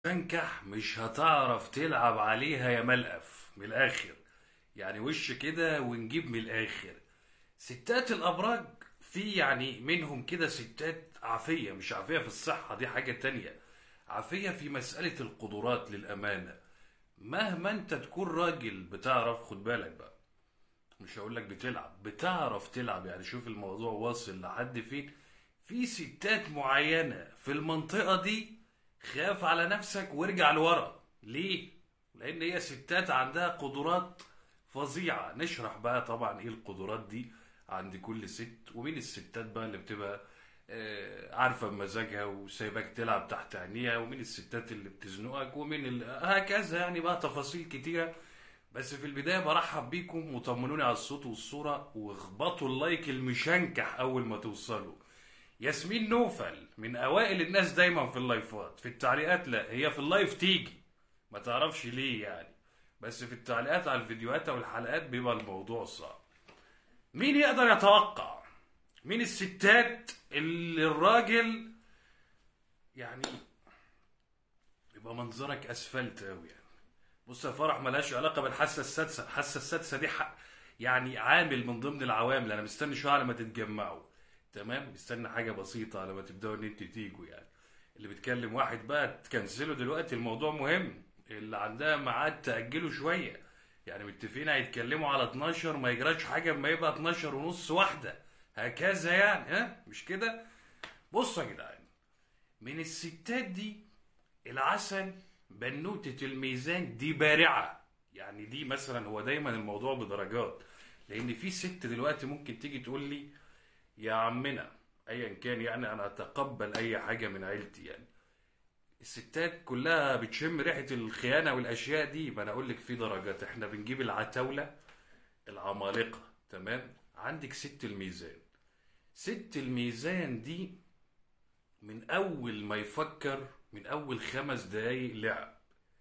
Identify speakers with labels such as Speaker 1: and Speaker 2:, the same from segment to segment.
Speaker 1: تنكح مش هتعرف تلعب عليها يا ملقف من الاخر يعني وش كده ونجيب من الاخر ستات الابراج في يعني منهم كده ستات عافية مش عافية في الصحة دي حاجة تانية عافية في مسألة القدرات للأمانة مهما انت تكون راجل بتعرف خد بالك بقى مش هقول لك بتلعب بتعرف تلعب يعني شوف الموضوع واصل لحد فين في ستات معينة في المنطقة دي خاف على نفسك وارجع لورا ليه؟ لأن هي ستات عندها قدرات فظيعة نشرح بقى طبعا ايه القدرات دي عند كل ست ومين الستات بقى اللي بتبقى آه، عارفة بمزاجها وسايباك تلعب تحت عينيها ومين الستات اللي بتزنقك ومين ال... هكذا يعني بقى تفاصيل كتيرة بس في البداية برحب بيكم وطمنوني على الصوت والصورة واخبطوا اللايك المشنكح أول ما توصلوا ياسمين نوفل من أوائل الناس دايما في اللايفات في التعليقات لا هي في اللايف تيجي ما تعرفش ليه يعني بس في التعليقات على الفيديوهات أو الحلقات بيبقى الموضوع صعب مين يقدر يتوقع مين الستات اللي الراجل يعني يبقى منظرك اسفلت قوي يعني بص يا فرح ملهاش علاقه بالحاسه السادسه الحاسه السادسه دي حق يعني عامل من ضمن العوامل انا مستني شويه على ما تتجمعوا تمام مستني حاجه بسيطه على ما تبداوا ان انتوا تيجوا يعني اللي بيتكلم واحد بقى تكنسله دلوقتي الموضوع مهم اللي عندها ميعاد تاجله شويه يعني متفقين هيتكلموا على 12 ما يجراش حاجه اما يبقى 12 ونص واحده هكذا يعني ها مش كده بصوا يا جدعان من الستات دي العسل بنوتة الميزان دي بارعة يعني دي مثلا هو دايما الموضوع بدرجات لان في ست دلوقتي ممكن تيجي تقول لي يا عمنا ايا كان يعني انا اتقبل اي حاجة من عيلتي يعني الستات كلها بتشم ريحة الخيانة والاشياء دي ما انا اقول لك في درجات احنا بنجيب العتاولة العمالقة تمام عندك ست الميزان ست الميزان دي من اول ما يفكر من اول خمس دقايق لعب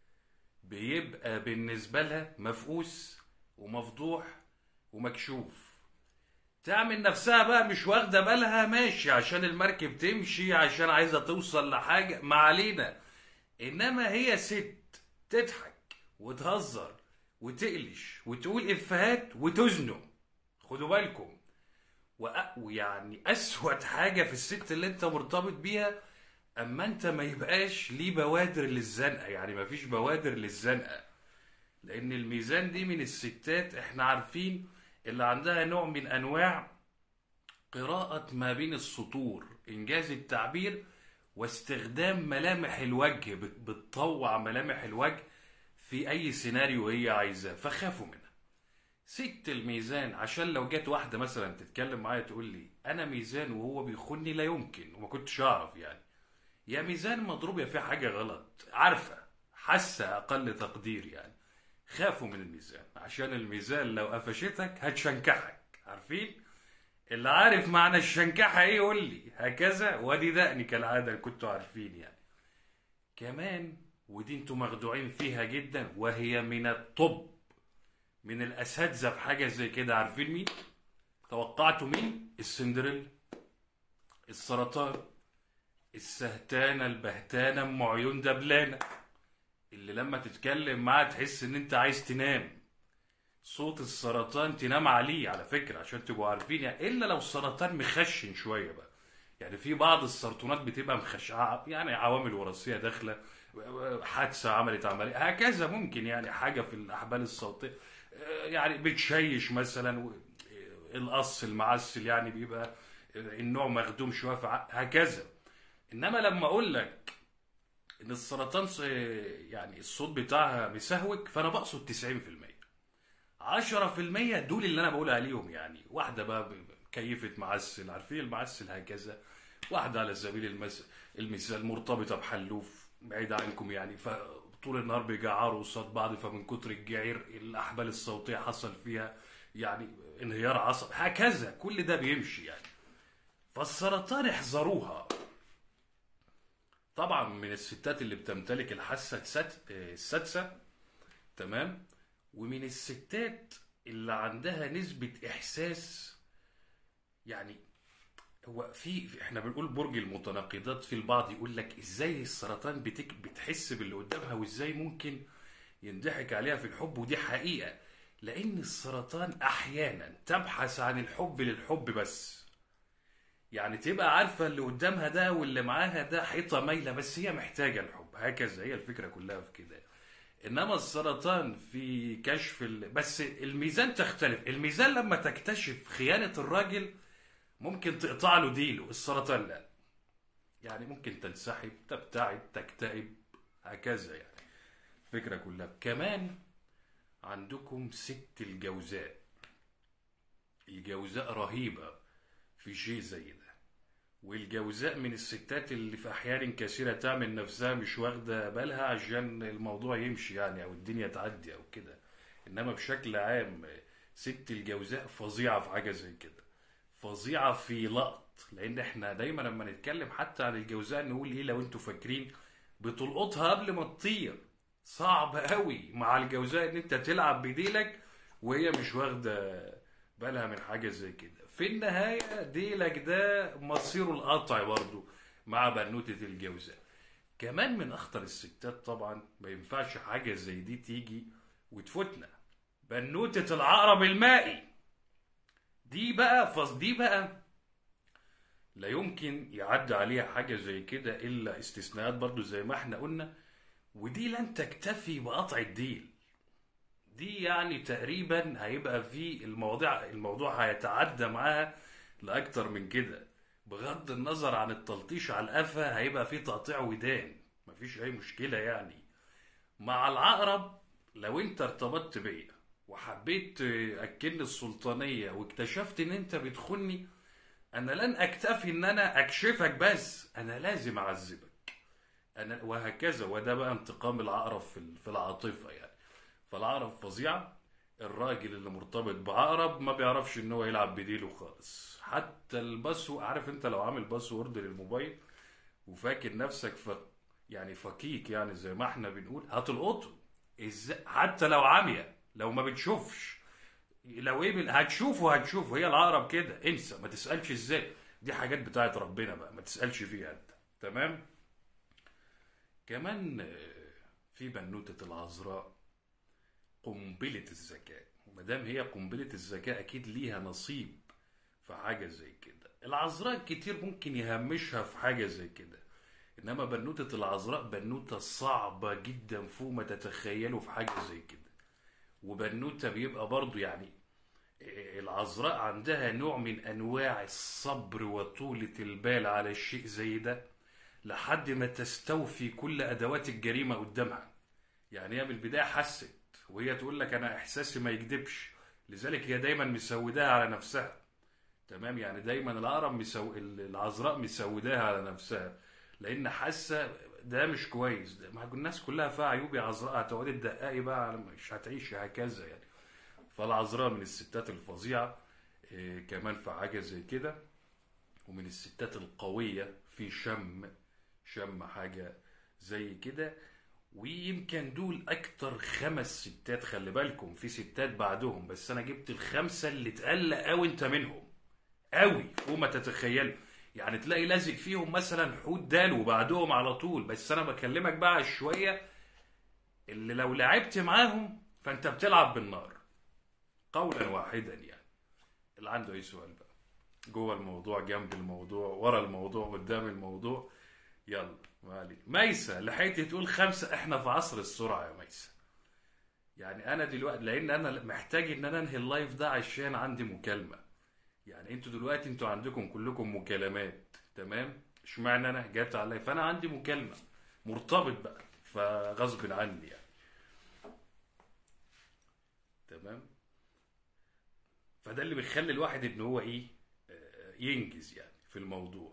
Speaker 1: بيبقى بالنسبة لها مفقوس ومفضوح ومكشوف تعمل نفسها بقى مش واخدة بالها ماشي عشان المركب تمشي عشان عايزة توصل لحاجة ما علينا انما هي ست تضحك وتهزر وتقلش وتقول افيهات وتزنق خدوا بالكم وأ- ويعني اسود حاجة في الست اللي انت مرتبط بيها اما انت ما يبقاش ليه بوادر للزنقة يعني ما فيش بوادر للزنقة لان الميزان دي من الستات احنا عارفين اللي عندها نوع من انواع قراءة ما بين السطور انجاز التعبير واستخدام ملامح الوجه بت- بتطوع ملامح الوجه في اي سيناريو هي عايزاه فخافوا منها ست الميزان عشان لو جت واحدة مثلا تتكلم معايا تقول لي أنا ميزان وهو بيخوني لا يمكن وما كنتش أعرف يعني يا ميزان مضروب يا في حاجة غلط عارفة حاسة أقل تقدير يعني خافوا من الميزان عشان الميزان لو قفشتك هتشنكحك عارفين اللي عارف معنى الشنكحة ايه يقول لي هكذا وادي دقني كالعادة اللي كنتوا عارفين يعني كمان ودي انتوا مخدوعين فيها جدا وهي من الطب من الاساتذه في حاجه زي كده عارفين مين توقعتوا مين السندريلا السرطان السهتانه البهتانه ام عيون دبلانه اللي لما تتكلم معاها تحس ان انت عايز تنام صوت السرطان تنام عليه على فكره عشان تبقوا عارفين يعني الا لو السرطان مخشن شويه بقى يعني في بعض السرطانات بتبقى مخشعه يعني عوامل وراثيه داخله حادثه عملت عمليه هكذا ممكن يعني حاجه في الاحبال الصوتيه يعني بتشيش مثلا و- القص المعسل يعني بيبقى النوع مخدوم شويه فع- هكذا انما لما اقول لك ان السرطان س- يعني الصوت بتاعها مسهوك فانا بقصد 90% 10% دول اللي انا بقول عليهم يعني واحده بقى ب- كيفة معسل عارفين المعسل هكذا واحده على سبيل المس... المثال مرتبطه بحلوف بعيد عنكم يعني فطول النهار بيجعروا قصاد بعض فمن كتر الجعير الاحبال الصوتيه حصل فيها يعني انهيار عصب هكذا كل ده بيمشي يعني فالسرطان احذروها طبعا من الستات اللي بتمتلك الحاسه السات- السادسه تمام ومن الستات اللي عندها نسبة إحساس يعني هو في في- احنا بنقول برج المتناقضات في البعض يقول لك ازاي السرطان بتك بتحس باللي قدامها وازاي ممكن ينضحك عليها في الحب ودي حقيقة لأن السرطان أحيانا تبحث عن الحب للحب بس يعني تبقى عارفة اللي قدامها ده واللي معاها ده حيطة مايلة بس هي محتاجة الحب هكذا هي الفكرة كلها في كده إنما السرطان في كشف ال... بس الميزان تختلف الميزان لما تكتشف خيانة الراجل ممكن تقطع له ديله السرطان لا يعني ممكن تنسحب تبتعد تكتئب هكذا يعني الفكرة كلها كمان عندكم ست الجوزاء الجوزاء رهيبة في شيء زي ده والجوزاء من الستات اللي في أحيان كثيرة تعمل نفسها مش واخدة بالها عشان الموضوع يمشي يعني أو الدنيا تعدي أو كده إنما بشكل عام ست الجوزاء فظيعة في حاجة زي كده فظيعة في لقط لأن إحنا دايما لما نتكلم حتى عن الجوزاء نقول إيه لو أنتوا فاكرين بتلقطها قبل ما تطير صعب قوي مع الجوزاء إن أنت تلعب بديلك وهي مش واخدة بالها من حاجة زي كده في النهاية ديلك ده مصيره القطع برضو مع بنوتة الجوزاء كمان من أخطر الستات طبعا ما ينفعش حاجة زي دي تيجي وتفوتنا بنوتة العقرب المائي دي بقى فص دي بقى لا يمكن يعدي عليها حاجة زي كده إلا استثناءات برضو زي ما احنا قلنا ودي لن تكتفي بقطع الديل دي يعني تقريبا هيبقى في المواضيع الموضوع هيتعدى معاها لأكتر من كده بغض النظر عن التلطيش على القفا هيبقى في تقطيع ودان مفيش أي مشكلة يعني مع العقرب لو انت ارتبطت بيا وحبيت تأكلني السلطانية واكتشفت ان انت بتخني انا لن اكتفي ان انا اكشفك بس انا لازم اعذبك انا وهكذا وده بقى انتقام العقرب في في العاطفة يعني فالعقرب فظيعة الراجل اللي مرتبط بعقرب ما بيعرفش ان هو يلعب بديله خالص حتى الباسو عارف انت لو عامل باسورد للموبايل وفاكر نفسك ف... يعني فكيك يعني زي ما احنا بنقول هتلقطه ازاي حتى لو عامية لو ما بتشوفش لو ايه بال- هتشوفه هتشوفه هي العقرب كده انسى ما تسألش ازاي دي حاجات بتاعت ربنا بقى ما تسألش فيها انت تمام كمان آه، في بنوتة العذراء قنبلة الذكاء ومادام هي قنبلة الذكاء أكيد ليها نصيب في حاجة زي كده العذراء كتير ممكن يهمشها في حاجة زي كده إنما بنوتة العذراء بنوتة صعبة جدا فوق ما تتخيلوا في حاجة زي كده وبنوتة بيبقى برضو يعني العذراء عندها نوع من أنواع الصبر وطولة البال على الشيء زي ده لحد ما تستوفي كل أدوات الجريمة قدامها يعني هي من البداية حست وهي تقول لك أنا إحساسي ما يكذبش لذلك هي دايما مسوداها على نفسها تمام يعني دايما العقرب مسو... العذراء مسوداها على نفسها لأن حاسة ده مش كويس ده ما الناس كلها فيها عيوب يا عذراء هتقعدي تدققي بقى على مش هتعيشي هكذا يعني فالعذراء من الستات الفظيعة إيه، كمان في حاجة زي كده ومن الستات القوية في شم شم حاجة زي كده ويمكن دول أكتر خمس ستات خلي بالكم في ستات بعدهم بس أنا جبت الخمسة اللي تقل أوي أنت منهم أوي فوق ما تتخيلوا يعني تلاقي لازق فيهم مثلا حوت دال وبعدهم على طول بس أنا بكلمك بقى على الشوية اللي لو لعبت معاهم فأنت بتلعب بالنار قولا واحدا يعني اللي عنده أي سؤال بقى جوه الموضوع جنب الموضوع ورا الموضوع قدام الموضوع يلا ما عليك ميسة لحقتي تقول خمسة احنا في عصر السرعة يا ميسة يعني انا دلوقتي لان انا محتاج ان انا انهي اللايف ده عشان عندي مكالمة يعني انتوا دلوقتي انتوا عندكم كلكم مكالمات تمام اشمعنى انا جات عليا فانا عندي مكالمة مرتبط بقى فغصب عني يعني تمام فده اللي بيخلي الواحد ان هو ايه آه، ينجز يعني في الموضوع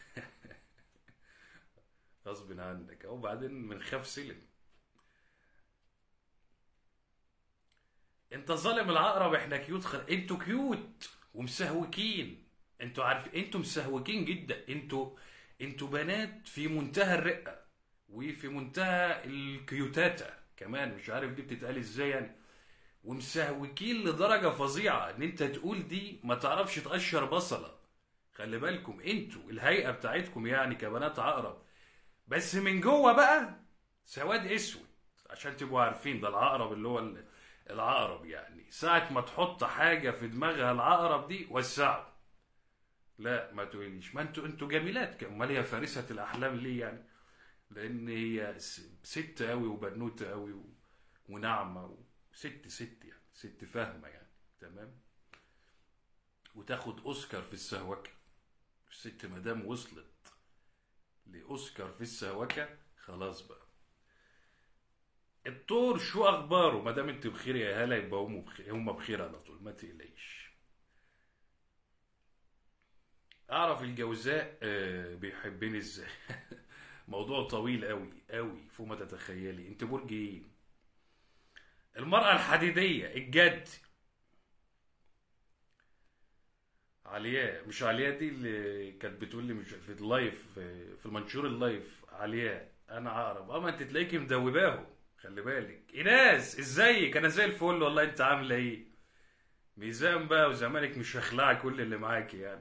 Speaker 1: غصب عنك وبعدين بنخاف سلم انت ظالم العقرب احنا كيوت خ... انتوا كيوت ومسهوكين انتوا عارف انتوا مسهوكين جدا انتوا انتوا بنات في منتهى الرقة وفي منتهى الكيوتاتا كمان مش عارف دي بتتقال ازاي يعني ومسهوكين لدرجة فظيعة ان انت تقول دي ما تعرفش تقشر بصلة خلي بالكم انتوا الهيئه بتاعتكم يعني كبنات عقرب بس من جوه بقى سواد اسود عشان تبقوا عارفين ده العقرب اللي هو ال- العقرب يعني ساعة ما تحط حاجة في دماغها العقرب دي وسعوا لا ما تقوليش ما انتوا انتوا جميلات امال هي فارسة الاحلام ليه يعني لان هي س- ست قوي وبنوته قوي و... وناعمه وست ست يعني ست فاهمه يعني تمام وتاخد اوسكار في السهوكه الست مدام وصلت لاوسكار في السهوكه خلاص بقى الطور شو اخباره ما دام انت بخير يا هلا يبقى هم بخير هم بخير على طول ما تقلقيش اعرف الجوزاء آه، بيحبني ازاي موضوع طويل قوي قوي فوق ما تتخيلي انت برج ايه المرأة الحديدية الجد علياء مش علياء دي اللي كانت بتقول لي مش في اللايف في في المنشور اللايف علياء انا عقرب اه ما انت تلاقيكي مدوباهم خلي بالك ايناس ازيك انا زي الفل والله انت عامله ايه ميزان بقى وزمانك مش هخلعي كل اللي معاكي يعني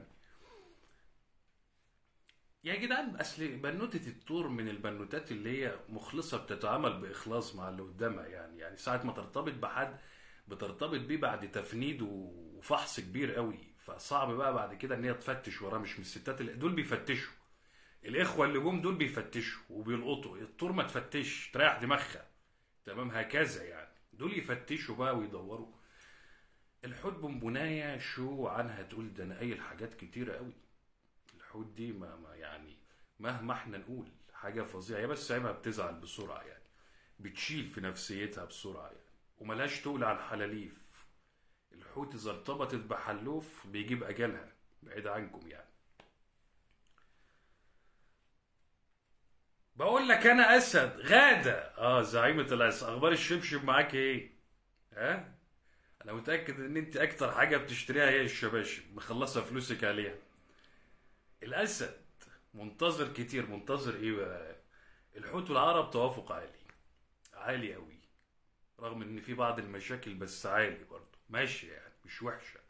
Speaker 1: يا جدعان اصل بنوتة الطور من البنوتات اللي هي مخلصة بتتعامل بإخلاص مع اللي قدامها يعني يعني ساعة ما ترتبط بحد بترتبط بيه بعد تفنيد وفحص كبير قوي فصعب بقى بعد كده ان هي تفتش وراه مش من الستات اللي دول بيفتشوا الاخوة اللي جم دول بيفتشوا وبيلقطوا الطور ما تفتش تريح دماغها تمام هكذا يعني دول يفتشوا بقى ويدوروا الحوت بونبوناية شو عنها تقول ده انا قايل حاجات كتيرة قوي الحوت دي ما, ما يعني مهما احنا نقول حاجة فظيعة هي بس عيبها بتزعل بسرعة يعني بتشيل في نفسيتها بسرعة يعني وملهاش تقول على الحلاليف الحوت إذا ارتبطت بحلوف بيجيب أجلها بعيد عنكم يعني بقول لك أنا أسد غادة اه زعيمة الأسد أخبار الشبشب معاك إيه؟ ها؟ أنا متأكد إن أنت أكتر حاجة بتشتريها هي الشباشب مخلصة فلوسك عليها الأسد منتظر كتير منتظر إيه بقى؟ الحوت والعرب توافق عالي عالي أوي رغم إن في بعض المشاكل بس عالي برضه ماشية يعني مش وحشة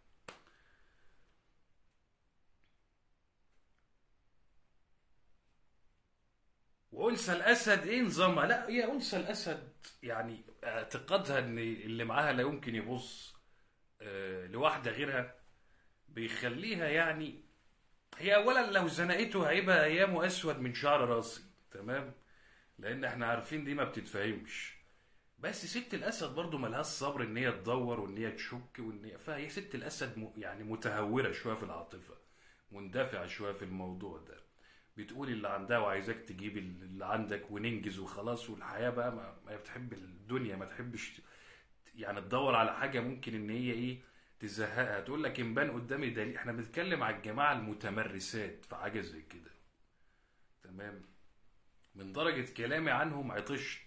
Speaker 1: وأنثى الأسد إيه نظامها؟ لا هي أنثى الأسد يعني اعتقادها إن اللي معاها لا يمكن يبص آه، لواحدة غيرها بيخليها يعني هي اولا لو زنقته هيبقى ايامه اسود من شعر راسي تمام لان احنا عارفين دي ما بتتفهمش بس ست الاسد برضو ملهاش صبر ان هي تدور وان هي تشك وان هي فهي ست الاسد م... يعني متهوره شويه في العاطفه مندفعه شويه في الموضوع ده بتقول اللي عندها وعايزاك تجيب اللي عندك وننجز وخلاص والحياه بقى ما, ما بتحب الدنيا ما تحبش يعني تدور على حاجه ممكن ان هي ايه تزهقها تقول لك ان بان قدامي دليل احنا بنتكلم على الجماعه المتمرسات في حاجه زي كده تمام من درجه كلامي عنهم عطشت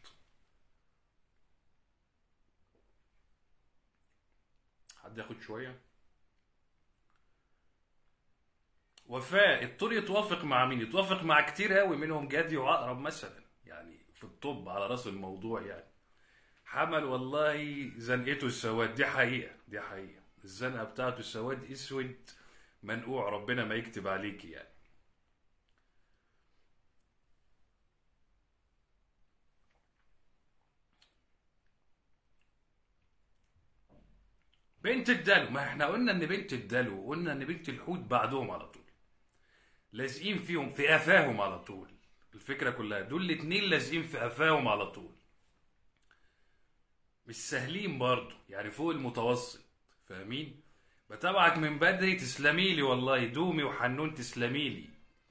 Speaker 1: حد ياخد شويه وفاء الطول يتوافق مع مين يتوافق مع كتير قوي منهم جدي وعقرب مثلا يعني في الطب على راس الموضوع يعني حمل والله زنقته السواد دي حقيقه دي حقيقه الزنقه بتاعته سواد اسود منقوع ربنا ما يكتب عليكي يعني بنت الدلو ما احنا قلنا ان بنت الدلو قلنا ان بنت الحوت بعدهم على طول لازقين فيهم في قفاهم على طول الفكره كلها دول الاتنين لازقين في قفاهم على طول مش سهلين برضه يعني فوق المتوسط فاهمين بتابعك من بدري تسلمي لي والله دومي وحنون تسلمي لي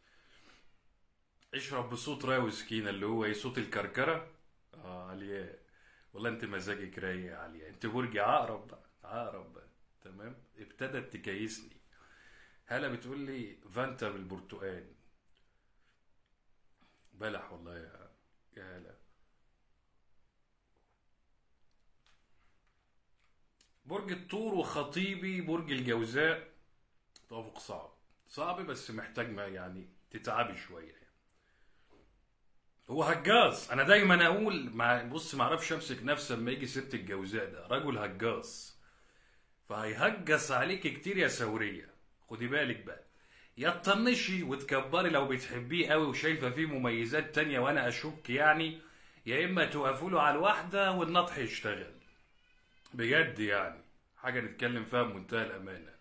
Speaker 1: اشرب بصوت راوي سكينة اللي هو ايه صوت الكركرة اه علياء والله انت مزاجك رايق يا علياء انت برج عقرب بقى عقرب بقى تمام ابتدت تكيسني هلا بتقول لي فانتا بالبرتقال بلح والله يا يا هلا برج الثور وخطيبي برج الجوزاء توافق صعب صعب بس محتاج ما يعني تتعبي شويه يعني. هو هجاص انا دايما اقول مع بص ما اعرفش امسك نفسي لما يجي سيره الجوزاء ده رجل هجاص فهيهجس عليك كتير يا ثوريه خدي بالك بقى يا تطنشي وتكبري لو بتحبيه قوي وشايفه فيه مميزات تانية وانا اشك يعني يا اما توقفوا له على الواحده والنطح يشتغل بجد يعني حاجه نتكلم فيها بمنتهى الامانه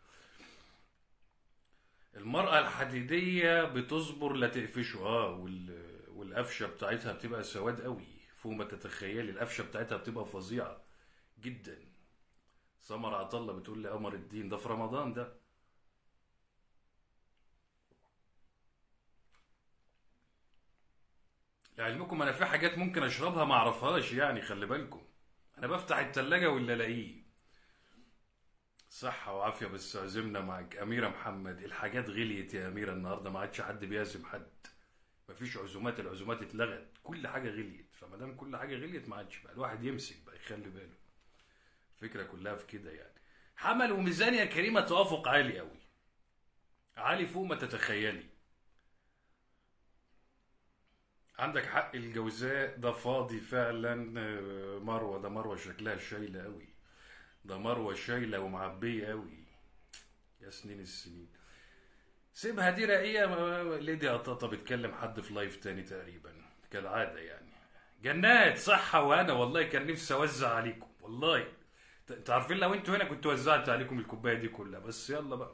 Speaker 1: المرأة الحديدية بتصبر لا تقفشه اه وال... والقفشة بتاعتها بتبقى سواد قوي فوق ما تتخيلي القفشة بتاعتها بتبقى فظيعة جدا سمر عطلة بتقول لي قمر الدين ده في رمضان ده لعلمكم انا في حاجات ممكن اشربها ما اعرفهاش يعني خلي بالكم انا بفتح التلاجة ولا الاقيه صحة وعافية بس عزمنا معاك أميرة محمد الحاجات غليت يا أميرة النهاردة ما عادش حد بيعزم حد مفيش عزومات العزومات اتلغت كل حاجة غليت فما دام كل حاجة غليت ما عادش بقى الواحد يمسك بقى يخلي باله الفكرة كلها في كده يعني حمل وميزان يا كريمة توافق عالي قوي عالي فوق ما تتخيلي عندك حق الجوزاء ده فاضي فعلا آه، مروة ده مروة شكلها شايلة قوي ده مروة شايلة ومعبية قوي يا سنين السنين سيبها دي رقيقة ما- ليدي قطاطة بتكلم حد في لايف تاني تقريبا كالعادة يعني جنات صحة وأنا والله كان نفسي أوزع عليكم والله ت- انتوا عارفين لو انتوا هنا كنت وزعت عليكم الكوباية دي كلها بس يلا بقى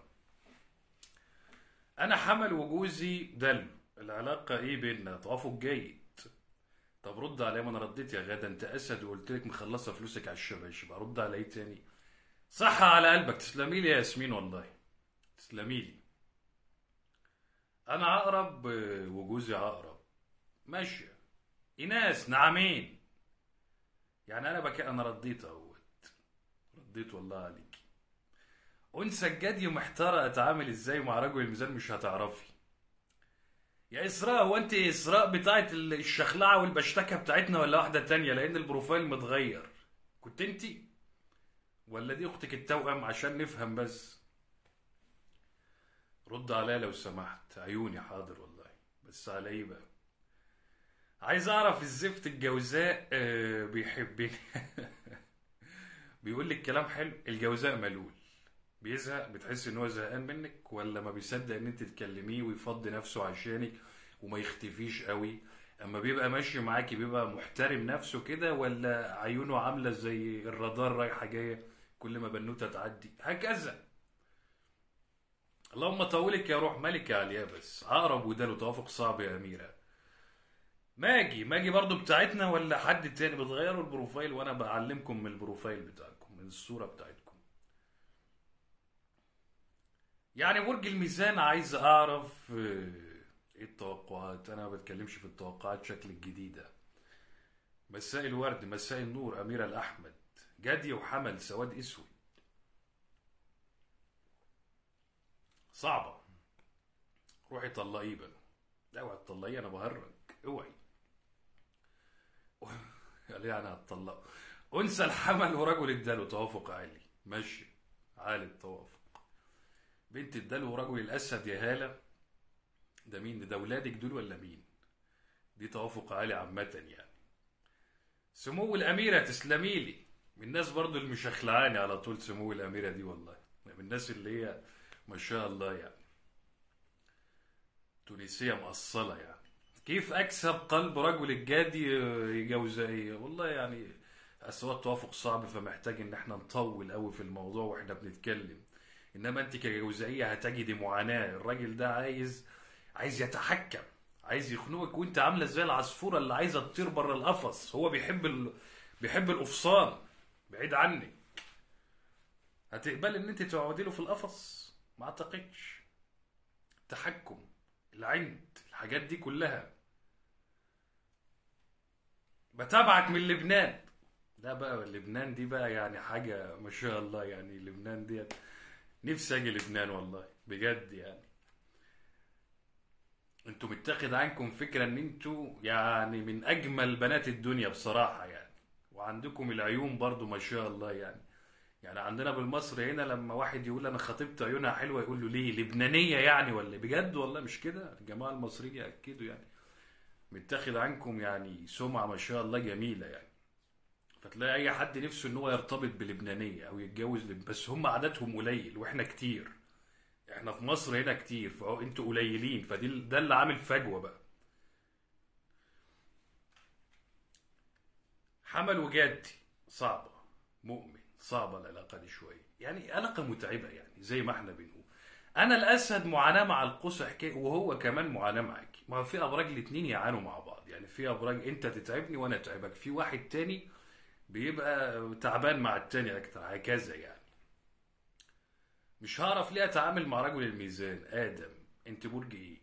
Speaker 1: أنا حمل وجوزي دل العلاقة إيه بينا توافق جيد طب رد عليا ما انا رديت يا غدا انت اسد وقلت لك مخلصه فلوسك على الشباشب ارد على ايه تاني صح على قلبك تسلمي لي يا ياسمين والله تسلمي لي انا عقرب آه، وجوزي عقرب ماشيه ايناس نعمين يعني انا بك انا رديت اهوت رديت والله عليكي انثى الجدي محتاره اتعامل ازاي مع رجل الميزان مش هتعرفي يا اسراء هو انت اسراء بتاعت الشخلعه والبشتكه بتاعتنا ولا واحده تانية لان البروفايل متغير كنت انت ولا دي اختك التوأم عشان نفهم بس رد عليا لو سمحت عيوني حاضر والله بس على ايه بقى عايز اعرف الزفت الجوزاء آه، بيحبني بيقول لك كلام حلو الجوزاء ملول بيزهق بتحس ان هو زهقان منك ولا ما بيصدق ان انت تكلميه ويفضي نفسه عشانك وما يختفيش قوي اما بيبقى ماشي معاكي بيبقى محترم نفسه كده ولا عيونه عامله زي الرادار رايحه جايه كل ما بنوته تعدي هكذا اللهم طولك يا روح ملك يا عليا بس عقرب وده له توافق صعب يا اميره ماجي ماجي برضو بتاعتنا ولا حد تاني بتغيروا البروفايل وانا بعلمكم من البروفايل بتاعكم من الصوره بتاعتكم يعني برج الميزان عايز اعرف آه، ايه التوقعات انا ما بتكلمش في التوقعات شكل الجديده مساء الورد مساء النور اميره الاحمد جدي وحمل سواد اسود صعبه روحي طلقيه بقى لا اوعي تطلقيه انا بهرج اوعي قال يعني هتطلقه انثى الحمل ورجل الدلو توافق عالي ماشي عالي التوافق بنت الدلو ورجل الاسد يا هاله ده مين ده, ده ولادك دول ولا مين دي توافق عالي عامة يعني سمو الأميرة تسلمي لي من الناس برضو المشخلعاني على طول سمو الأميرة دي والله من الناس اللي هي ما شاء الله يعني تونسية مقصلة يعني كيف أكسب قلب رجل الجادي جوزائية والله يعني أصل هو التوافق صعب فمحتاج إن احنا نطول قوي في الموضوع واحنا بنتكلم إنما أنت كجوزائية هتجدي معاناة الراجل ده عايز عايز يتحكم عايز يخنقك وانت عامله زي العصفوره اللي عايزه تطير بره القفص هو بيحب ال... بيحب القفصان بعيد عنك هتقبل ان انت تقعدي له في القفص ما اعتقدش التحكم العند الحاجات دي كلها بتابعك من لبنان لا بقى لبنان دي بقى يعني حاجة ما شاء الله يعني لبنان ديت نفسي اجي لبنان والله بجد يعني انتوا متاخد عنكم فكرة ان انتوا يعني من اجمل بنات الدنيا بصراحة يعني وعندكم العيون برضو ما شاء الله يعني يعني عندنا بالمصري هنا لما واحد يقول انا خطيبتي عيونها حلوة يقول له ليه لبنانية يعني ولا بجد والله مش كده الجماعة المصريين يأكدوا يعني متاخد عنكم يعني سمعة ما شاء الله جميلة يعني فتلاقي اي حد نفسه ان هو يرتبط بلبنانية او يتجوز لب... بس هم عددهم قليل واحنا كتير احنا في مصر هنا كتير فهو انتوا قليلين فدي ده اللي عامل فجوه بقى حمل وجدي صعبه مؤمن صعبه العلاقه دي شويه يعني علاقه متعبه يعني زي ما احنا بنقول انا الاسد معاناه مع القوس حكايه وهو كمان معاناه معاكي ما هو في ابراج الاتنين يعانوا مع بعض يعني في ابراج انت تتعبني وانا اتعبك في واحد تاني بيبقى تعبان مع التاني اكتر هكذا يعني مش هعرف ليه اتعامل مع رجل الميزان ادم انت برج ايه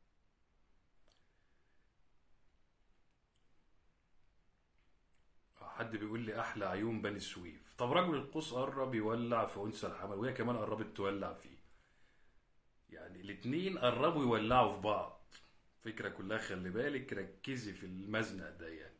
Speaker 1: حد بيقول لي احلى عيون بني سويف طب رجل القوس قرب يولع في انثى الحمل وهي كمان قربت تولع فيه يعني الاتنين قربوا يولعوا في بعض فكرة كلها خلي بالك ركزي في المزنق ده يعني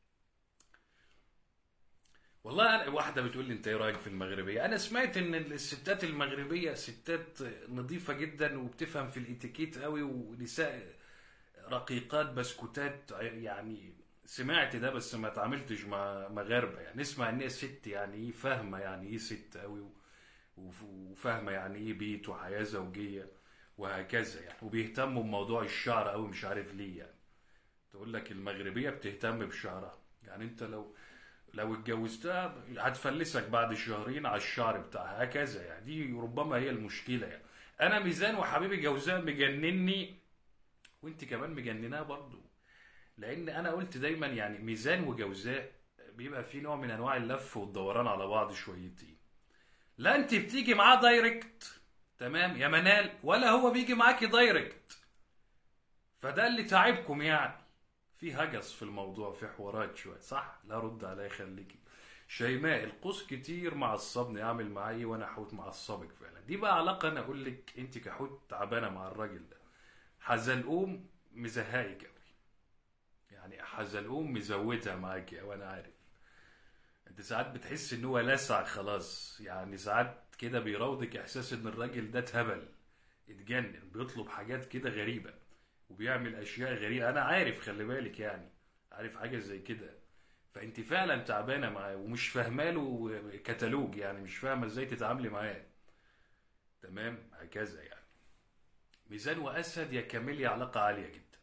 Speaker 1: والله أنا واحدة بتقول لي انت ايه رايك في المغربية انا سمعت ان الستات المغربية ستات نظيفة جدا وبتفهم في الاتيكيت قوي ونساء رقيقات بسكوتات يعني سمعت ده بس ما اتعاملتش مع مغاربة يعني نسمع ان هي ست يعني ايه فاهمة يعني ايه ست قوي وفاهمة يعني ايه بيت وحياة زوجية وهكذا يعني وبيهتموا بموضوع الشعر قوي مش عارف ليه يعني تقول لك المغربية بتهتم بشعرها يعني انت لو لو اتجوزتها هتفلسك بعد شهرين على الشعر بتاعها هكذا يعني دي ربما هي المشكلة يعني انا ميزان وحبيبي جوزها مجنني وانت كمان مجنناه برضو لان انا قلت دايما يعني ميزان وجوزاء بيبقى في نوع من انواع اللف والدوران على بعض شويتين لا انت بتيجي معاه دايركت تمام يا منال ولا هو بيجي معاكي دايركت فده اللي تعبكم يعني في هجس في الموضوع في حوارات شويه صح لا رد عليا خليكي شيماء القوس كتير معصبني اعمل معاه ايه وانا حوت معصبك فعلا دي بقى علاقه انا اقول لك انت كحوت تعبانه مع الراجل ده حزلقوم مزهقك قوي يعني حزلقوم مزودها معاكي وانا عارف انت ساعات بتحس ان هو لسع خلاص يعني ساعات كده بيراودك احساس ان الراجل ده اتهبل اتجنن بيطلب حاجات كده غريبه وبيعمل اشياء غريبه انا عارف خلي بالك يعني عارف حاجه زي كده فانت فعلا تعبانه معاه ومش فاهمه له كتالوج يعني مش فاهمه ازاي تتعاملي معاه تمام هكذا يعني ميزان واسد يا كاميليا علاقه عاليه جدا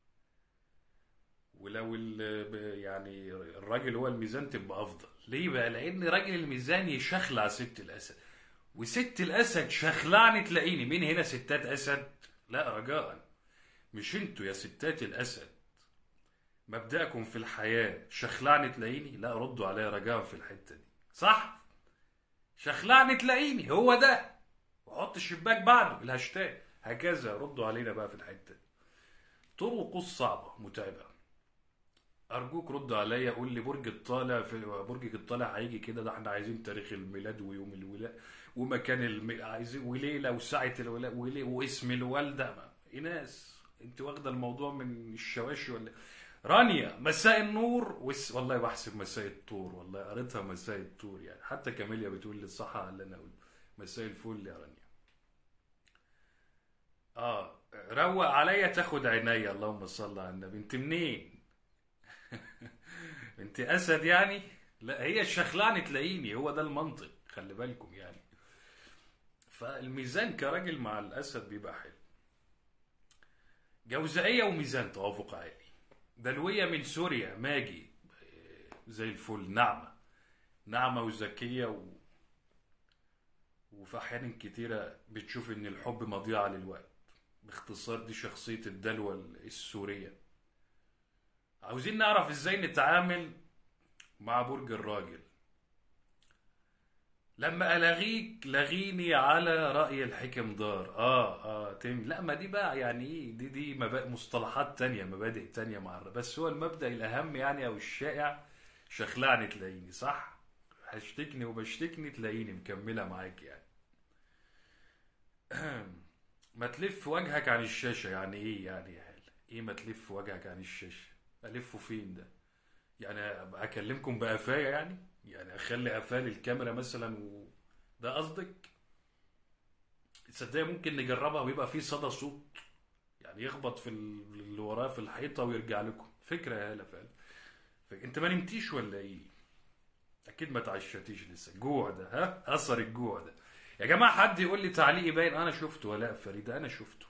Speaker 1: ولو يعني الراجل هو الميزان تبقى افضل ليه بقى لان راجل الميزان يشخلع ست الاسد وست الاسد شخلعني تلاقيني مين هنا ستات اسد لا رجاء مش انتوا يا ستات الاسد مبدأكم في الحياة شخلعني تلاقيني لا ردوا عليا رجاء في الحتة دي صح شخلعني تلاقيني هو ده وحط الشباك بعده الهاشتاج هكذا ردوا علينا بقى في الحتة دي طرق وقوس صعبة متعبة أرجوك رد عليا قول لي برج الطالع في برجك الطالع هيجي كده ده احنا عايزين تاريخ الميلاد ويوم الولاء ومكان الم... عايزين وليلة وساعة الولاء ولي... واسم الوالدة ما. إيناس انت واخدة الموضوع من الشواشي ولا رانيا مساء النور وس... والله بحسب مساء الطور والله قريتها مساء الطور يعني حتى كاميليا بتقول لي صح على اللي انا قلت مساء الفل يا رانيا اه روق عليا تاخد عينيا اللهم صل على النبي انت منين انت اسد يعني لا هي الشخلعني تلاقيني هو ده المنطق خلي بالكم يعني فالميزان كراجل مع الاسد بيبقى حلو جوزائيه وميزان توافق عالي دلويه من سوريا ماجي زي الفل نعمه نعمه وذكيه و... وفي احيان كتيره بتشوف ان الحب مضيعه للوقت باختصار دي شخصيه الدلوه السوريه عاوزين نعرف ازاي نتعامل مع برج الراجل لما الاغيك لغيني على راي الحكم دار اه اه تم لا ما دي بقى يعني ايه دي دي مبا... مصطلحات تانية مبادئ تانية مع الر- بس هو المبدا الاهم يعني او الشائع شخلعني تلاقيني صح هشتكني وبشتكني تلاقيني مكمله معاك يعني ما تلف وجهك عن الشاشه يعني ايه يعني يا هلا ايه ما تلف وجهك عن الشاشه الفه فين ده يعني أبقى اكلمكم بقفايا يعني يعني اخلي قفاه للكاميرا مثلا و... ده قصدك تصدق ممكن نجربها ويبقى فيه صدى صوت يعني يخبط في ال- اللي وراه في الحيطه ويرجع لكم فكره يا هلا فعلا ف- انت ما نمتيش ولا ايه اكيد ما تعشتيش لسه الجوع ده ها اثر الجوع ده يا جماعه حد يقول لي تعليقي باين انا شفته ولا فريده انا شفته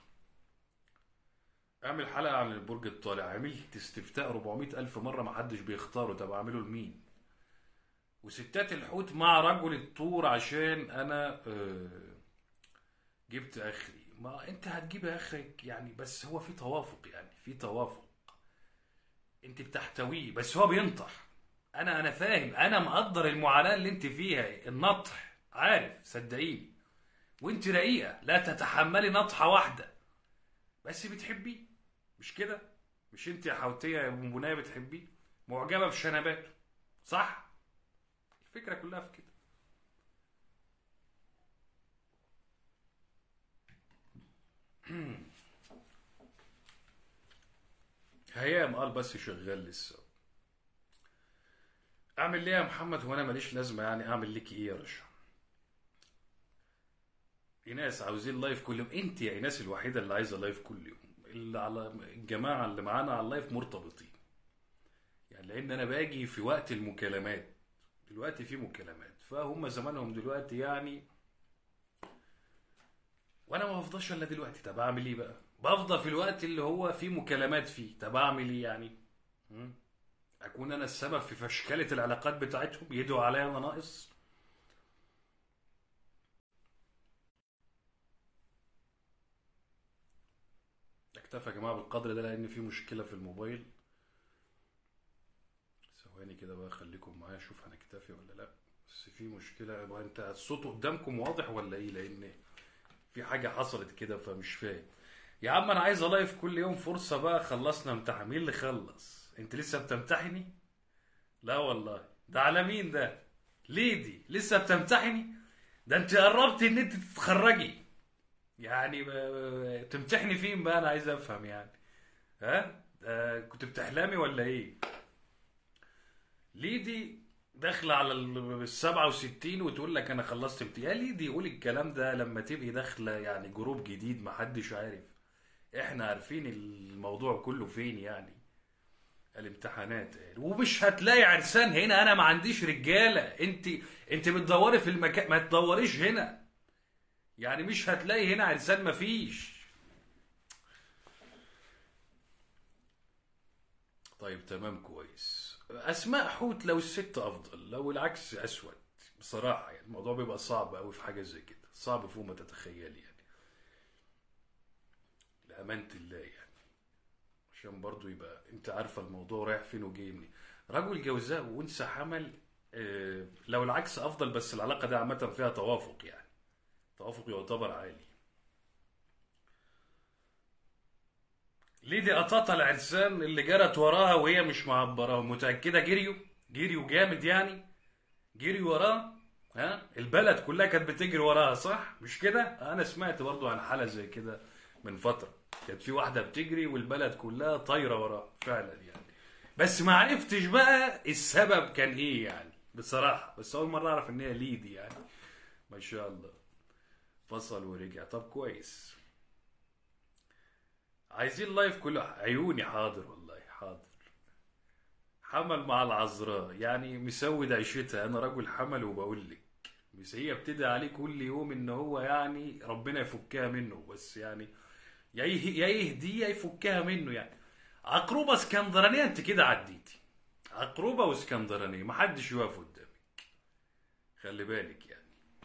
Speaker 1: اعمل حلقه عن البرج الطالع عملت استفتاء 400 الف مره ما حدش بيختاره طب اعمله لمين وستات الحوت مع رجل الطور عشان انا آه، جبت اخري ما انت هتجيب اخرك يعني بس هو في توافق يعني في توافق انت بتحتويه بس هو بينطح انا انا فاهم انا مقدر المعاناه اللي انت فيها النطح عارف صدقيني وانت رقيقه لا تتحملي نطحه واحده بس بتحبيه مش كده مش انت يا حوتيه يا ام بنيه بتحبيه معجبه بشنباته صح الفكره كلها في كده هيام قال بس شغال لسه اعمل ليه يا محمد هو انا ماليش لازمه يعني اعمل لك ايه يا رشا ايناس عاوزين لايف كل يوم انت يا ايناس الوحيده اللي عايزه لايف كل يوم اللي على الجماعه اللي معانا على اللايف مرتبطين يعني لان انا باجي في وقت المكالمات دلوقتي في مكالمات فهم زمانهم دلوقتي يعني وانا ما بفضلش الا دلوقتي طب اعمل ايه بقى بفضل في الوقت اللي هو فيه مكالمات فيه طب اعمل ايه يعني مم؟ اكون انا السبب في فشكله العلاقات بتاعتهم يدعوا عليا انا ناقص اكتفى يا جماعه بالقدر ده لان في مشكله في الموبايل ثواني كده بقى خليكم معايا اشوف هنكتفي ولا لا بس في مشكله بقى انت الصوت قدامكم واضح ولا ايه لان في حاجه حصلت كده فمش فاهم يا عم انا عايز الايف كل يوم فرصه بقى خلصنا امتحان مين اللي خلص انت لسه بتمتحني لا والله ده على مين ده ليدي لسه بتمتحني ده انت قربت ان انت تتخرجي يعني ب- ب- بتمتحني فين بقى انا عايز افهم يعني ها آه كنت بتحلمي ولا ايه ليدي داخله على ال 67 وتقول لك انا خلصت امتحان يا ليدي قولي الكلام ده لما تبقي داخله يعني جروب جديد محدش عارف احنا عارفين الموضوع كله فين يعني الامتحانات ومش هتلاقي عرسان هنا انا ما عنديش رجاله انت انت بتدوري في المكان ما تدوريش هنا يعني مش هتلاقي هنا عرسان مفيش طيب تمام كويس اسماء حوت لو الست افضل لو العكس اسود بصراحه يعني الموضوع بيبقى صعب قوي في حاجه زي كده صعب فوق ما تتخيلي يعني لامانه الله يعني عشان برضو يبقى انت عارفه الموضوع رايح فين وجاي منين رجل جوزاء وانثى حمل آه، لو العكس افضل بس العلاقه دي عامه فيها توافق يعني توافق يعتبر عالي ليدي قطاطة العرسان اللي جرت وراها وهي مش معبراها متأكدة جريوا جريوا جامد يعني جريوا وراه ها البلد كلها كانت بتجري وراها صح مش كده انا سمعت برضو عن حالة زي كده من فترة كانت في واحدة بتجري والبلد كلها طايرة وراها فعلا يعني بس ما عرفتش بقى السبب كان ايه يعني بصراحة بس اول مرة اعرف ان هي ليدي يعني ما شاء الله فصل ورجع طب كويس عايزين لايف كله عيوني حاضر والله حاضر حمل مع العذراء يعني مسود عيشتها انا رجل حمل وبقول لك بس هي بتدعي عليه كل يوم ان هو يعني ربنا يفكها منه بس يعني يا يه- يا يهديه يا يفكها منه يعني عقروبة اسكندرانية انت كده عديتي عقروبة واسكندرانية محدش يقف قدامك خلي بالك يعني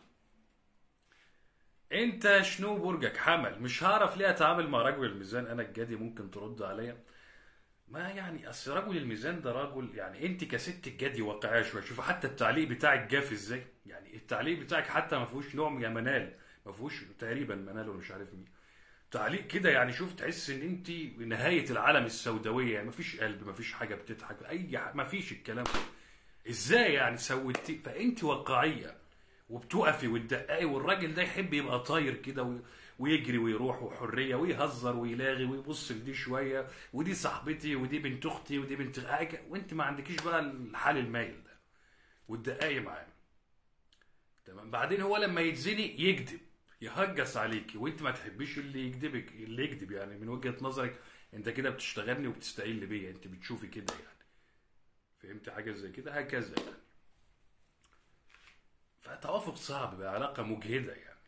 Speaker 1: انت شنو برجك حمل مش هعرف ليه اتعامل مع رجل الميزان انا الجدي ممكن ترد عليا ما يعني اصل رجل الميزان ده رجل يعني انت كست الجدي واقعيه شويه شوف حتى التعليق بتاعك جاف ازاي يعني التعليق بتاعك حتى ما فيهوش نوع من منال ما فيهوش تقريبا منال ولا مش عارف مين تعليق كده يعني شوف تحس ان انت نهايه العالم السوداويه يعني ما فيش قلب ما فيش حاجه بتضحك اي ح- ما فيش الكلام ده ازاي يعني سويتي فانت واقعيه وبتقفي وتدققي والراجل ده يحب يبقى طاير كده وي- ويجري ويروح وحريه ويهزر ويلاغي ويبص لدي شويه ودي صاحبتي ودي بنت اختي ودي بنت حاجه وانت ما عندكيش بقى الحال المايل ده وتدققي معاه تمام بعدين هو لما يتزنق يكذب يهجس عليكي وانت ما تحبيش اللي يكذبك اللي يكذب يعني من وجهه نظرك انت كده بتشتغلني وبتستقل بيا انت بتشوفي كده يعني فهمت حاجه زي كده هكذا يعني فتوافق صعب بقى علاقه مجهده يعني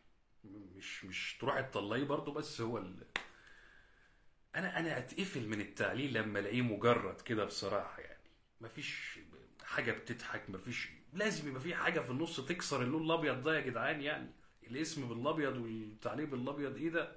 Speaker 1: مش مش تروح تطلعيه برضه بس هو ال... انا انا اتقفل من التعليل لما الاقيه مجرد كده بصراحه يعني مفيش حاجه بتضحك مفيش لازم يبقى في حاجه في النص تكسر اللون الابيض ده يا جدعان يعني الاسم بالابيض والتعليق بالابيض ايه ده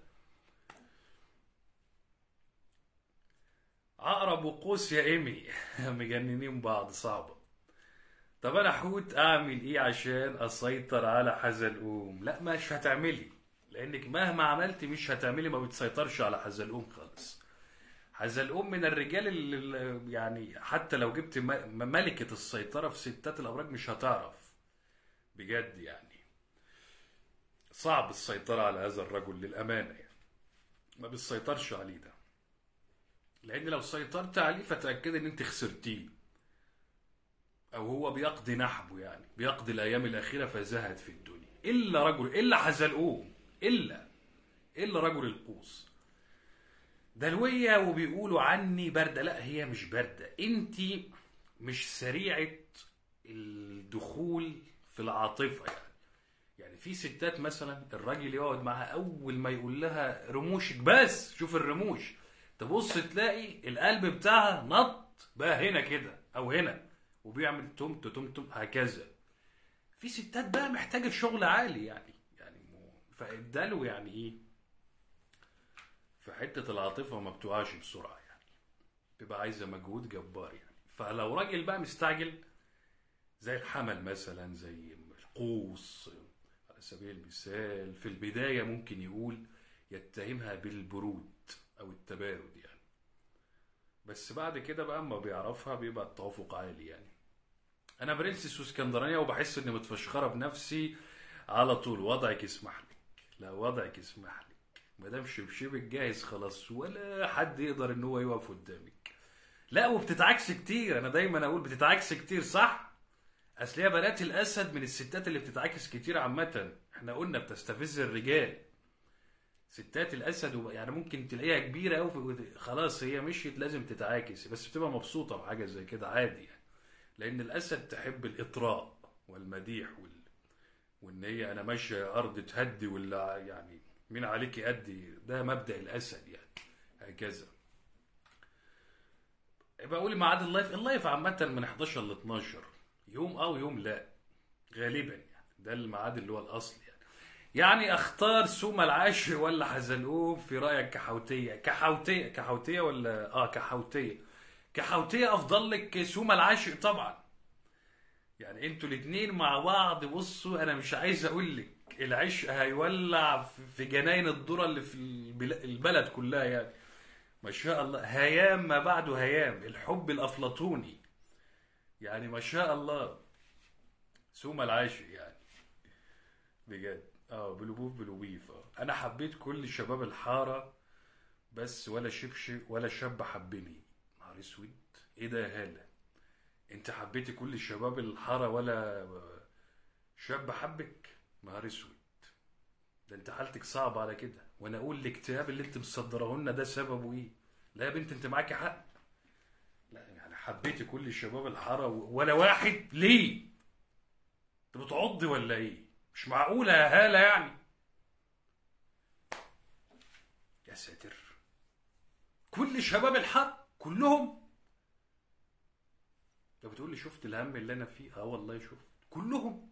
Speaker 1: عقرب وقوس يا ايمي مجننين بعض صعبه طب انا حوت اعمل ايه عشان اسيطر على حزلقوم لا مش هتعملي لانك مهما عملتي مش هتعملي ما بتسيطرش على حزلقوم خالص حزلقوم من الرجال اللي يعني حتى لو جبت م- ملكة السيطرة في ستات الأبراج مش هتعرف بجد يعني صعب السيطرة على هذا الرجل للأمانة يعني ما بتسيطرش عليه ده لأن لو سيطرت عليه فتأكد إن أنت خسرتيه أو هو بيقضي نحبه يعني بيقضي الأيام الأخيرة فزهد في الدنيا إلا رجل إلا حزلقوم إلا إلا رجل القوس دلوية وبيقولوا عني باردة لا هي مش باردة انت مش سريعة الدخول في العاطفة يعني يعني في ستات مثلا الراجل يقعد معاها اول ما يقول لها رموشك بس شوف الرموش تبص تلاقي القلب بتاعها نط بقى هنا كده او هنا وبيعمل تم تم تم هكذا في ستات بقى محتاجة شغل عالي يعني يعني فاداله يعني ايه في حتة العاطفة ما بتوعاش بسرعة يعني بيبقى عايزة مجهود جبار يعني فلو راجل بقى مستعجل زي الحمل مثلا زي القوس على سبيل المثال في البداية ممكن يقول يتهمها بالبرود أو التبارد يعني بس بعد كده بقى اما بيعرفها بيبقى التوافق عالي يعني انا برنسس واسكندرانيه وبحس اني متفشخره بنفسي على طول وضعك يسمح لك لا وضعك يسمح لك ما دام شبشبك جاهز خلاص ولا حد يقدر ان هو يقف قدامك لا وبتتعكس كتير انا دايما اقول بتتعكس كتير صح اصل هي بنات الاسد من الستات اللي بتتعكس كتير عامه احنا قلنا بتستفز الرجال ستات الاسد وب- يعني ممكن تلاقيها كبيره قوي خلاص هي مشيت لازم تتعاكس بس بتبقى مبسوطه بحاجه زي كده عادي يعني لان الاسد تحب الاطراء والمديح وال... وان هي انا ماشيه ارض تهدي ولا يعني مين عليك ادي ده مبدا الاسد يعني هكذا بقول ميعاد اللايف اللايف عامه من 11 ل 12 يوم اه ويوم لا غالبا يعني ده الميعاد اللي هو الاصلي يعني يعني اختار سوما العاشر ولا حزلقوم في رايك كحوتيه كحوتيه كحوتيه ولا اه كحوتيه كحوتيه افضل لك سوما العاشق طبعا يعني انتوا الاثنين مع بعض بصوا انا مش عايز اقول لك العشق هيولع في- في جناين الذره اللي في البلا- البلد كلها يعني ما شاء الله هيام ما بعده هيام الحب الافلاطوني يعني ما شاء الله سوما العاشق يعني بجد اه بلبوف بلوبيف اه انا حبيت كل شباب الحاره بس ولا شبشب ولا شاب حبني نهار اسود ايه ده يا هاله انت حبيتي كل شباب الحاره ولا شاب حبك نهار اسود ده انت حالتك صعبه على كده وانا اقول الاكتئاب اللي انت مصدره لنا ده سببه ايه لا يا بنت انت معاكي حق لا يعني حبيتي كل شباب الحاره ولا واحد ليه انت بتعضي ولا ايه مش معقوله يا هاله يعني يا ساتر كل شباب الحق كلهم انت بتقول لي شفت الهم اللي انا فيه اه والله شفت كلهم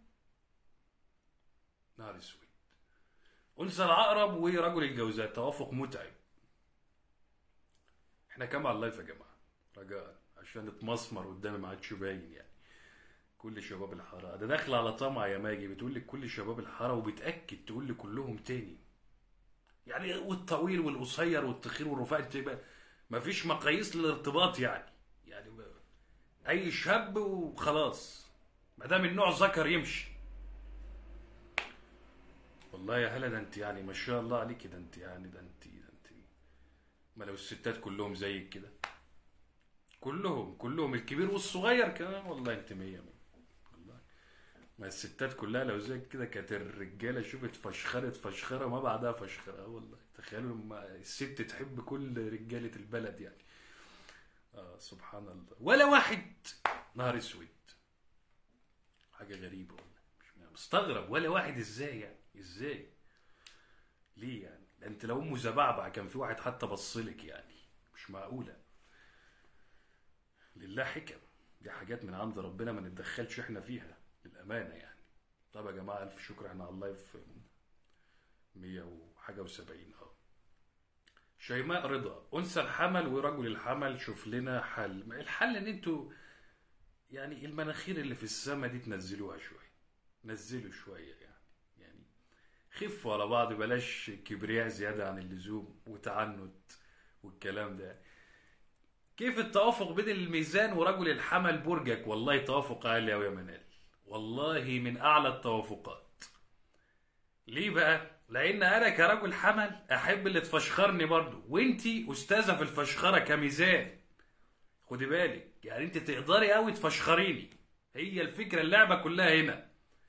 Speaker 1: نهار اسود انثى العقرب ورجل الجوزاء توافق متعب احنا كام على اللايف يا جماعه رجاء عشان اتمسمر قدامي ما عادش باين يعني كل شباب الحاره ده داخل على طمع يا ماجي بتقول لك كل شباب الحاره وبتاكد تقول لي كلهم تاني يعني والطويل والقصير والتخير والرفيع تبقى مفيش مقاييس للارتباط يعني يعني ب- اي شاب وخلاص ما دام النوع ذكر يمشي والله يا هلا ده انت يعني ما شاء الله عليك ده انت يعني ده انت ده انت ما لو الستات كلهم زيك كده كلهم كلهم الكبير والصغير كمان والله انت مية مية والله ما الستات كلها لو زيك كده كانت الرجاله شوفت فشخرت فشخره ما بعدها فشخره اه والله تخيلوا لما الست تحب كل رجاله البلد يعني اه سبحان الله ولا واحد نهار اسود حاجه غريبه والله مش مستغرب ولا واحد ازاي يعني ازاي ليه يعني ده انت لو ام زبعبع كان في واحد حتى بصلك يعني مش معقوله لله حكم دي حاجات من عند ربنا ما نتدخلش احنا فيها للامانه يعني طب يا جماعه الف شكر احنا على اللايف 100 وحاجه و70 اه شيماء رضا انثى الحمل ورجل الحمل شوف لنا حل ما الحل ان انتوا يعني المناخير اللي في السما دي تنزلوها شويه نزلوا شويه يعني يعني خفوا على بعض بلاش كبرياء زياده عن اللزوم وتعنت والكلام ده كيف التوافق بين الميزان ورجل الحمل برجك والله توافق عالي قوي يا منال والله من اعلى التوافقات ليه بقى لان انا كرجل حمل احب اللي تفشخرني برضو وانتي استاذه في الفشخره كميزان خدي بالك يعني انت تقدري قوي تفشخريني هي الفكره اللعبه كلها هنا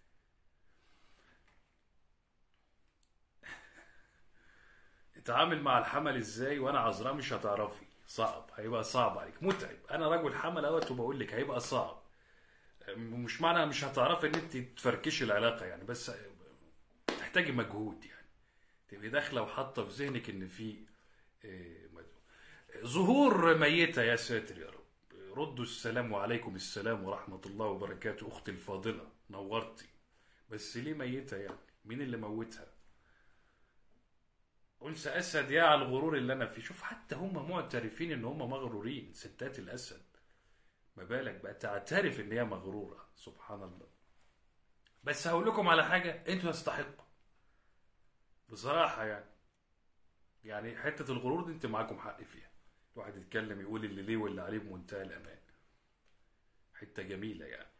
Speaker 1: اتعامل مع الحمل ازاي وانا عذراء مش هتعرفي صعب هيبقى صعب عليك متعب انا رجل حمل اهوت وبقول لك هيبقى صعب مش معنى مش هتعرفي ان انت تفركشي العلاقه يعني بس تحتاجي مجهود يعني تبقي داخله وحاطه في ذهنك ان في إيه، ظهور ميته يا ساتر يا رب ردوا السلام وعليكم السلام ورحمه الله وبركاته اختي الفاضله نورتي بس ليه ميته يعني مين اللي موتها أنثى أسد يا على الغرور اللي أنا فيه شوف حتى هم معترفين إن هم مغرورين ستات الأسد ما بالك بقى تعترف إن هي مغرورة سبحان الله بس هقول لكم على حاجة أنتوا تستحقوا بصراحة يعني يعني حتة الغرور دي أنت معاكم حق فيها الواحد يتكلم يقول اللي ليه واللي عليه بمنتهى الأمان حتة جميلة يعني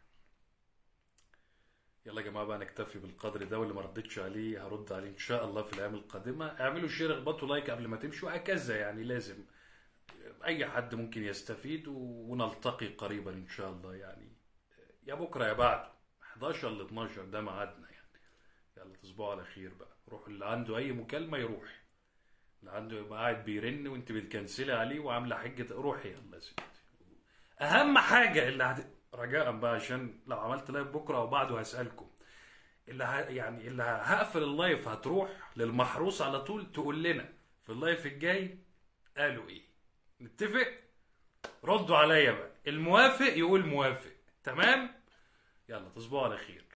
Speaker 1: يلا يا جماعه بقى نكتفي بالقدر ده واللي ما ردتش عليه هرد عليه ان شاء الله في الايام القادمه اعملوا شير اخبطوا لايك قبل ما تمشوا وهكذا يعني لازم اي حد ممكن يستفيد ونلتقي قريبا ان شاء الله يعني يا بكره يا بعد 11 ل 12 ده ميعادنا يعني يلا تصبحوا على خير بقى روح اللي عنده اي مكالمه يروح اللي عنده يبقى قاعد بيرن وانت بتكنسلي عليه وعامله حجه روحي يلا يا ستي اهم حاجه اللي هت... رجاء بقى عشان لو عملت لايف بكره او بعده هسالكم اللي ه... يعني اللي ه- هقفل اللايف هتروح للمحروس على طول تقول لنا في اللايف الجاي قالوا ايه نتفق ردوا عليا بقى الموافق يقول موافق تمام يلا تصبحوا على خير